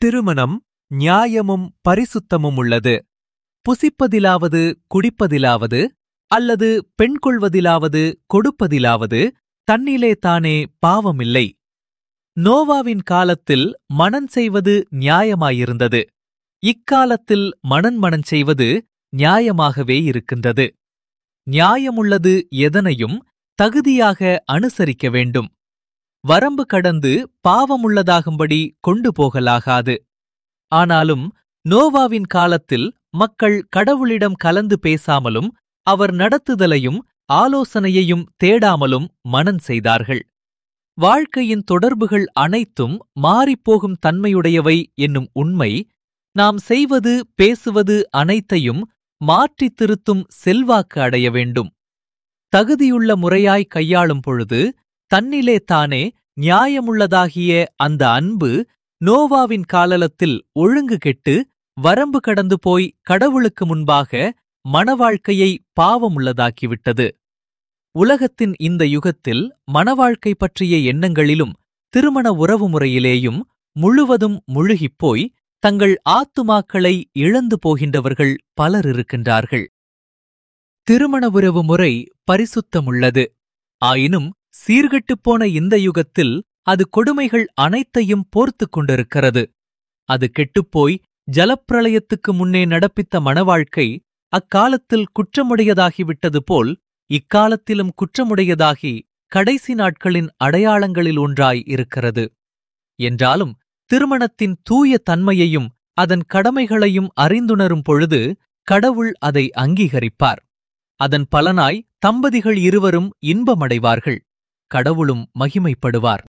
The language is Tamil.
திருமணம் நியாயமும் பரிசுத்தமும் உள்ளது புசிப்பதிலாவது குடிப்பதிலாவது அல்லது பெண் கொள்வதிலாவது கொடுப்பதிலாவது தன்னிலே தானே பாவமில்லை நோவாவின் காலத்தில் மணன் செய்வது நியாயமாயிருந்தது இக்காலத்தில் மணன் மணன் செய்வது நியாயமாகவே இருக்கின்றது நியாயமுள்ளது எதனையும் தகுதியாக அனுசரிக்க வேண்டும் வரம்பு கடந்து பாவமுள்ளதாகும்படி கொண்டு போகலாகாது ஆனாலும் நோவாவின் காலத்தில் மக்கள் கடவுளிடம் கலந்து பேசாமலும் அவர் நடத்துதலையும் ஆலோசனையையும் தேடாமலும் மனன் செய்தார்கள் வாழ்க்கையின் தொடர்புகள் அனைத்தும் மாறிப்போகும் தன்மையுடையவை என்னும் உண்மை நாம் செய்வது பேசுவது அனைத்தையும் மாற்றித் திருத்தும் செல்வாக்கு அடைய வேண்டும் தகுதியுள்ள முறையாய் கையாளும் பொழுது தன்னிலே தானே நியாயமுள்ளதாகிய அந்த அன்பு நோவாவின் காலலத்தில் ஒழுங்கு கெட்டு வரம்பு கடந்து போய் கடவுளுக்கு முன்பாக மணவாழ்க்கையை பாவமுள்ளதாக்கிவிட்டது உலகத்தின் இந்த யுகத்தில் மணவாழ்க்கை பற்றிய எண்ணங்களிலும் திருமண உறவு முறையிலேயும் முழுவதும் முழுகிப்போய் தங்கள் ஆத்துமாக்களை இழந்து போகின்றவர்கள் பலர் இருக்கின்றார்கள் திருமண உறவு முறை பரிசுத்தமுள்ளது ஆயினும் சீர்கெட்டுப் போன இந்த யுகத்தில் அது கொடுமைகள் அனைத்தையும் போர்த்துக் கொண்டிருக்கிறது அது கெட்டுப்போய் ஜலப்பிரளயத்துக்கு முன்னே நடப்பித்த மணவாழ்க்கை அக்காலத்தில் குற்றமுடையதாகிவிட்டது போல் இக்காலத்திலும் குற்றமுடையதாகி கடைசி நாட்களின் அடையாளங்களில் ஒன்றாய் இருக்கிறது என்றாலும் திருமணத்தின் தூய தன்மையையும் அதன் கடமைகளையும் அறிந்துணரும் பொழுது கடவுள் அதை அங்கீகரிப்பார் அதன் பலனாய் தம்பதிகள் இருவரும் இன்பமடைவார்கள் கடவுளும் மகிமைப்படுவார்